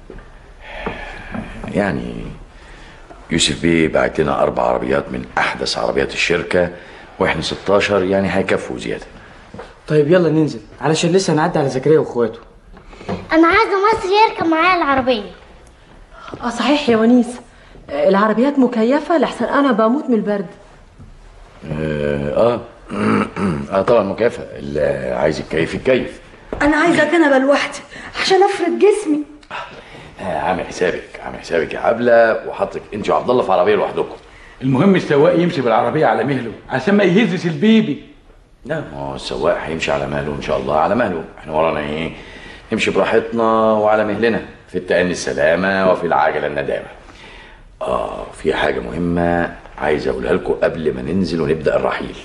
يعني يوسف بيه بعت لنا اربع عربيات من احدث عربيات الشركه واحنا 16 يعني هيكفوا زياده طيب يلا ننزل علشان لسه هنعدي على زكريا واخواته انا عايزه مصر يركب معايا العربيه اه صحيح يا ونيس آه، العربيات مكيفه لحسن انا بموت من البرد اه اه, آه طبعا مكافاه اللي عايز يتكيف يتكيف انا عايزه كنبه لوحدي عشان افرد جسمي آه عامل حسابك عامل حسابك يا عبله وحطك انت وعبد الله في عربيه لوحدكم المهم السواق يمشي بالعربية على مهله عشان ما يهزش البيبي لا ما هو السواق هيمشي على مهله ان شاء الله على مهله احنا ورانا ايه نمشي براحتنا وعلى مهلنا في التأني السلامة وفي العجلة الندامة اه في حاجة مهمة عايز اقولها لكم قبل ما ننزل ونبدأ الرحيل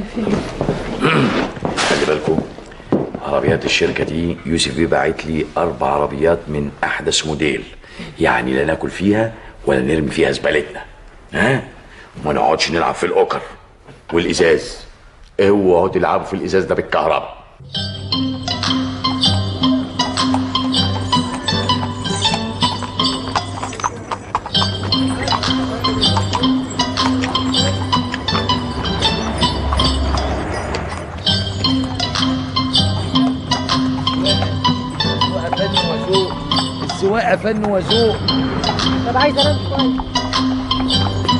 خلي بالكم عربيات الشركة دي يوسف بيه باعت لي أربع عربيات من أحدث موديل يعني لا ناكل فيها ولا نرمي فيها زبالتنا ها وما نقعدش نلعب في الأوكر والإزاز اوعوا تلعبوا في الإزاز ده بالكهرباء السواقه فن وذوق طب عايزه انام شويه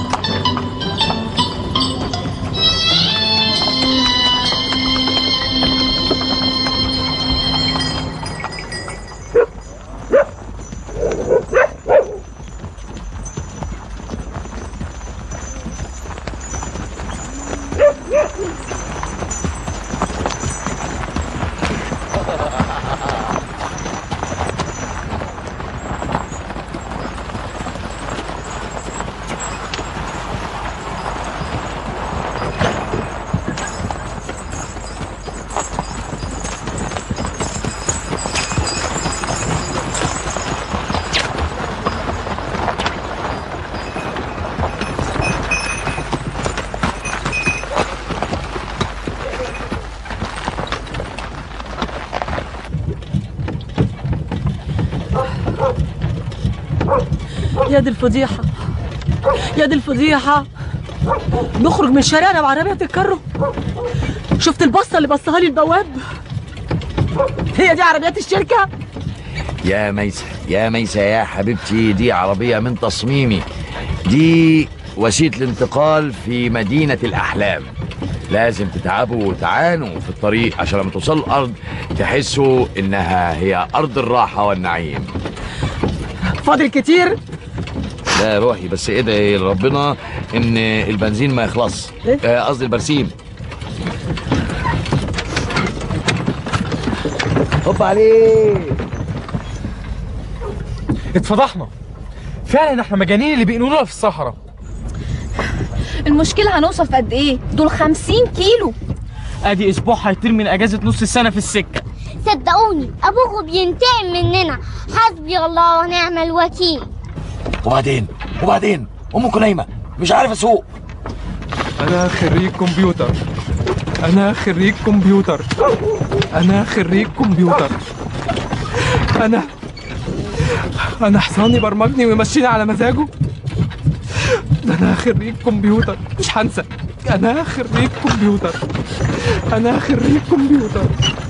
يا دي الفضيحة يا دي الفضيحة نخرج من شارعنا بعربية الكرو شفت البصة اللي بصها لي البواب هي دي عربيات الشركة يا ميسة يا ميسة يا حبيبتي دي عربية من تصميمي دي وسيلة الانتقال في مدينة الأحلام لازم تتعبوا وتعانوا في الطريق عشان لما توصلوا الأرض تحسوا إنها هي أرض الراحة والنعيم فاضل كتير لا روحي بس ادعي لربنا إن البنزين ما يخلص آه، قصدي البرسيم هوب عليه اتفضحنا فعلا احنا مجانين اللي بيقولونا في الصحراء المشكله هنوصل في قد ايه دول 50 كيلو ادي اسبوع هيطير من اجازه نص السنه في السكه صدقوني ابوكم بينتقم مننا حسبي الله ونعم الوكيل وبعدين وبعدين امكم نايمه مش عارف اسوق انا خريج كمبيوتر انا خريج كمبيوتر انا خريج كمبيوتر انا انا حصاني برمجني ويمشيني على مزاجه ده انا خريج كمبيوتر مش هنسى انا خريج كمبيوتر انا خريج كمبيوتر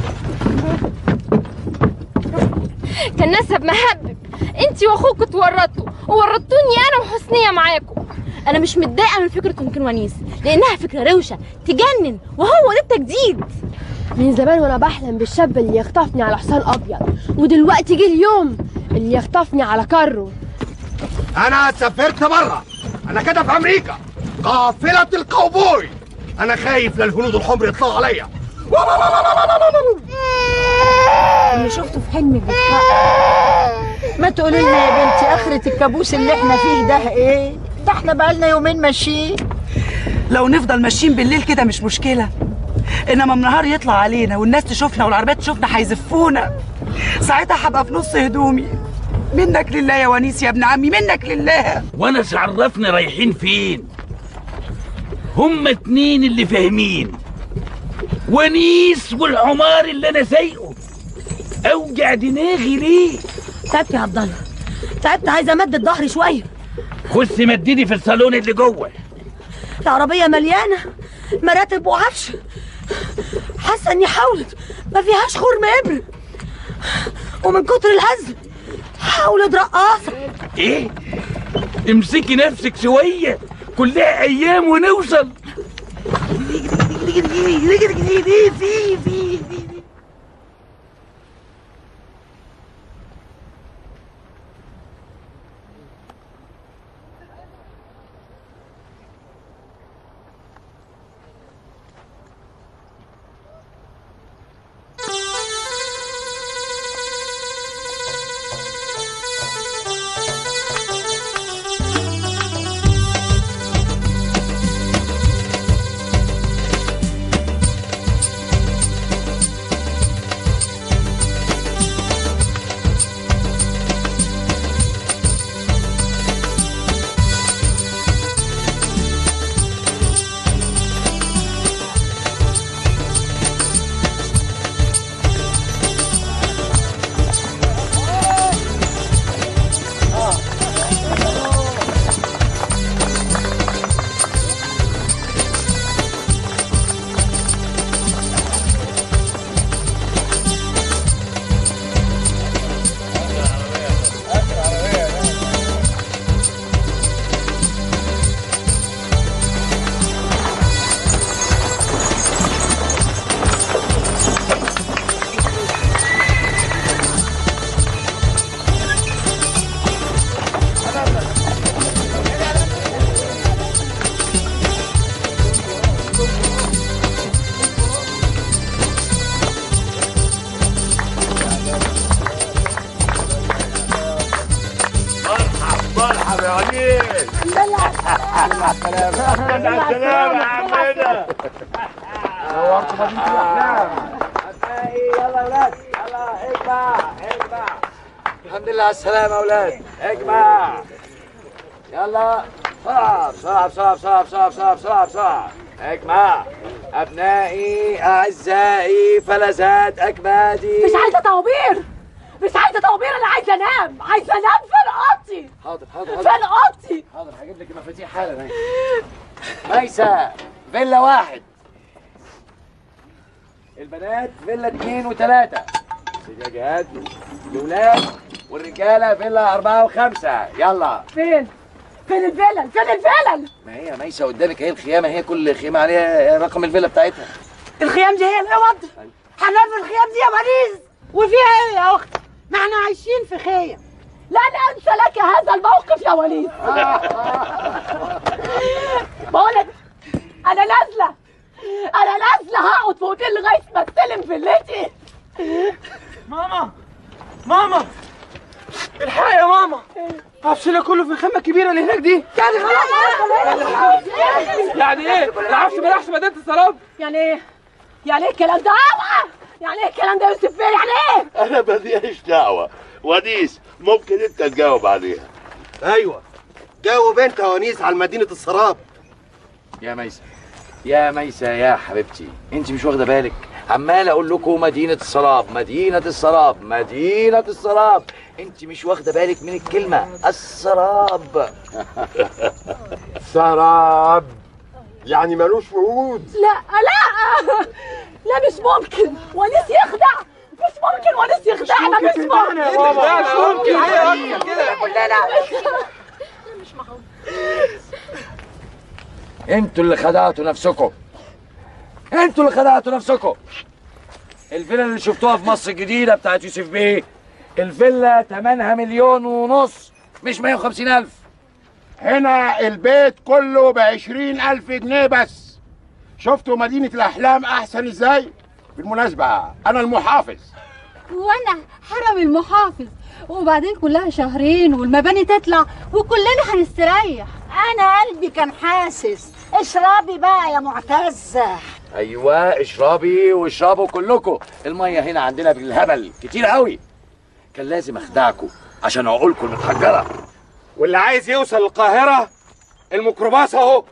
كان نسب مهبب انت واخوك اتورطتوا وورطتوني انا وحسنيه معاكم انا مش متضايقه من فكره ممكن ونيس لانها فكره روشه تجنن وهو ده التجديد من زمان وانا بحلم بالشاب اللي يخطفني على حصان ابيض ودلوقتي جه اليوم اللي يخطفني على كرو انا سافرت بره انا كده في امريكا قافله الكاوبوي انا خايف للهنود الحمر يطلعوا عليا اللي شفته في حلمي بيتحقق ما تقولي لنا يا بنتي اخرة الكابوس اللي احنا فيه ده ايه ده احنا بقالنا يومين ماشيين لو نفضل ماشيين بالليل كده مش مشكلة انما النهار يطلع علينا والناس تشوفنا والعربيات تشوفنا هيزفونا ساعتها هبقى في نص هدومي منك لله يا ونيس يا ابن عمي منك لله وانا عرفني رايحين فين هما اتنين اللي فاهمين ونيس والحمار اللي انا سايقه اوجع دماغي ليه تعبت يا عبد الله تعبت عايزه امدد ظهري شويه خش مديني في الصالون اللي جوه العربيه مليانه مراتب وعفش حاسه اني حاولت ما فيهاش خرم ابر ومن كتر الهزل حاولت رقاصه ايه امسكي نفسك شويه كلها ايام ونوصل مرحبا يا وليد السلامة السلامة يا عمنا نورت مدينة الأحلام يلا يا ولاد يلا اجمع اجمع الحمد لله على السلامة يا ولاد اجمع يلا بسرعة بسرعة بسرعة بسرعة بسرعة بسرعة بسرعة بسرعة اجمع أبنائي أعزائي فلذات أكبادي مش عايزه طوابير مش عايزه طوابير انا عايزه انام عايزه انام فين اوضتي حاضر حاضر فين اوضتي حاضر هجيب لك المفاتيح حالا اهي ميسة فيلا واحد البنات فيلا اثنين وثلاثة سيدي يا جهاد الولاد والرجالة فيلا أربعة وخمسة يلا فين فين الفلل فين الفلل ما هي ميسة قدامك اهي الخيامة هي كل خيمة عليها رقم الفيلا بتاعتها الخيام دي هي الاوض هننام في الخيام دي يا مريض وفيها ايه يا اختي ما احنا عايشين في خيم لن انسى لك هذا الموقف يا وليد بقولك انا نازله انا نازله هقعد في اوتيل لغايه ما استلم فيلتي ماما ماما الحق يا ماما عفشنا كله في الخيمه الكبيره اللي هناك دي يعني خلاص يعني ايه العفش ما راحش مدينه السراب يعني ايه؟ يعني ايه الكلام ده؟ اوعى! يعني ايه الكلام ده يا يوسف بيه؟ يعني ايه؟ انا ماليش دعوه ونيس ممكن انت تجاوب عليها ايوه جاوب انت يا ونيس على مدينه السراب يا ميسة يا ميسة يا حبيبتي انت مش واخده بالك عمال اقول لكم مدينة السراب مدينة السراب مدينة السراب انت مش واخده بالك من الكلمة السراب سراب يعني ملوش وجود لا لا لا مش ممكن ونيس يخدع مش ممكن ونيس يخدعنا مش ممكن يا بابا، مش ممكن. هي أكتر كده. لا لا انتوا اللي خدعتوا نفسكم انتوا اللي خدعتوا نفسكم الفيلا اللي شفتوها في مصر الجديدة بتاعت يوسف بيه الفيلا تمنها مليون ونص مش 150 ألف هنا البيت كله بعشرين ألف جنيه بس شفتوا مدينة الأحلام أحسن إزاي؟ بالمناسبة أنا المحافظ وانا حرم المحافظ وبعدين كلها شهرين والمباني تطلع وكلنا هنستريح انا قلبي كان حاسس اشربي بقى يا معتزه ايوه اشربي واشربوا كلكم الميه هنا عندنا بالهبل كتير قوي كان لازم اخدعكم عشان عقولكم المتحجره واللي عايز يوصل القاهرة الميكروباص اهو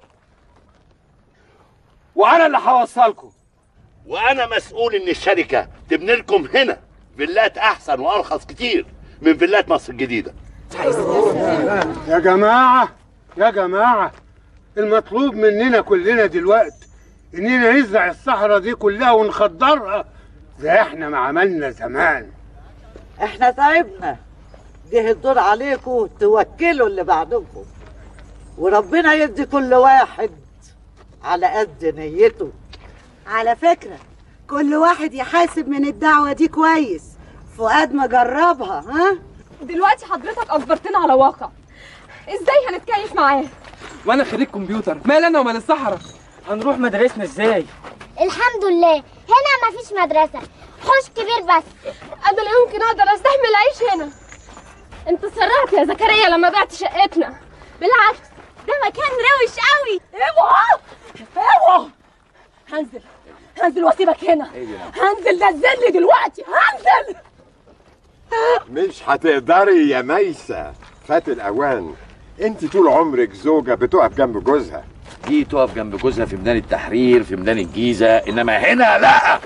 وانا اللي هوصلكم وانا مسؤول ان الشركه تبني لكم هنا فيلات احسن وارخص كتير من فيلات مصر الجديده يا جماعة يا جماعة المطلوب مننا كلنا دلوقتي اننا نزرع الصحراء دي كلها ونخضرها زي احنا ما عملنا زمان احنا تعبنا جه الدور عليكم توكلوا اللي بعدكم وربنا يدي كل واحد على قد نيته على فكرة كل واحد يحاسب من الدعوة دي كويس فؤاد مجربها ها دلوقتي حضرتك اجبرتنا على واقع ازاي هنتكيف معاه وانا خريج كمبيوتر مال انا ومال الصحراء هنروح مدرسنا ازاي الحمد لله هنا مفيش مدرسة حوش كبير بس انا لا يمكن اقدر استحمل العيش هنا انت سرعت يا زكريا لما بعت شقتنا بالعكس ده مكان روش قوي اوعى اوعى هنزل هنزل واسيبك هنا هنزل نزلني دلوقتي هنزل مش هتقدري يا ميسة فات الأوان انت طول عمرك زوجة بتقف جنب جوزها دي تقف جنب جوزها في ميدان التحرير في ميدان الجيزة إنما هنا لا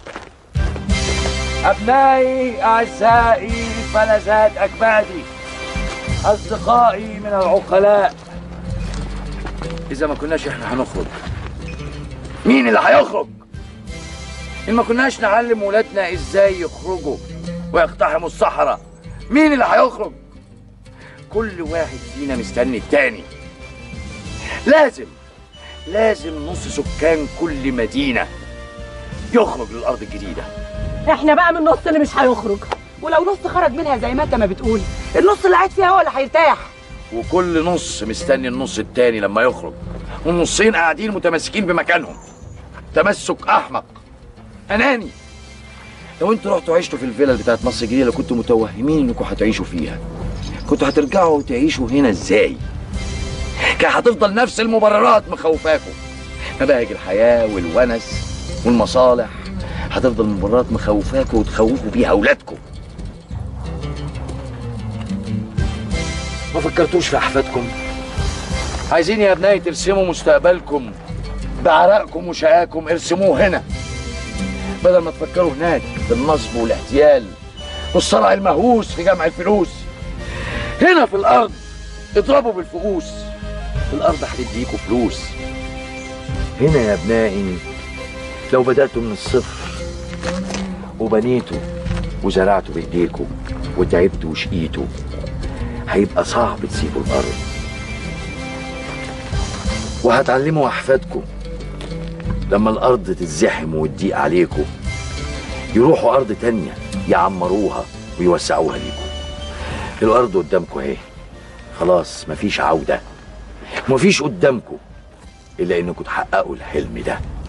أبنائي أعزائي فلذات أكبادي أصدقائي من العقلاء إذا ما كناش إحنا هنخرج مين اللي هيخرج؟ إن ما كناش نعلم ولادنا إزاي يخرجوا ويقتحموا الصحراء مين اللي هيخرج؟ كل واحد فينا مستني التاني لازم لازم نص سكان كل مدينة يخرج للأرض الجديدة احنا بقى من النص اللي مش هيخرج ولو نص خرج منها زي ما انت ما بتقول النص اللي قاعد فيها هو اللي هيرتاح وكل نص مستني النص التاني لما يخرج والنصين قاعدين متمسكين بمكانهم تمسك أحمق أناني لو انتوا رحتوا عشتوا في الفيلا بتاعت مصر الجديدة اللي كنتوا متوهمين انكم هتعيشوا فيها كنتوا هترجعوا تعيشوا هنا ازاي؟ كان هتفضل نفس المبررات مخوفاكم مباهج الحياة والونس والمصالح هتفضل مبررات مخوفاكم وتخوفوا بيها أولادكم ما فكرتوش في أحفادكم عايزين يا ابنائي ترسموا مستقبلكم بعرقكم وشقاكم ارسموه هنا بدل ما تفكروا هناك بالنصب والاحتيال والصرع المهووس في جمع الفلوس هنا في الأرض اضربوا بالفؤوس الأرض هتديكوا فلوس هنا يا ابنائي لو بدأتوا من الصفر وبنيتوا وزرعتوا بإيديكم وتعبتوا وشقيتوا هيبقى صعب تسيبوا الأرض وهتعلموا أحفادكم لما الأرض تتزحم وتضيق عليكم يروحوا أرض تانية يعمروها ويوسعوها ليكم الأرض قدامكم أهي خلاص مفيش عودة مفيش قدامكم إلا إنكم تحققوا الحلم ده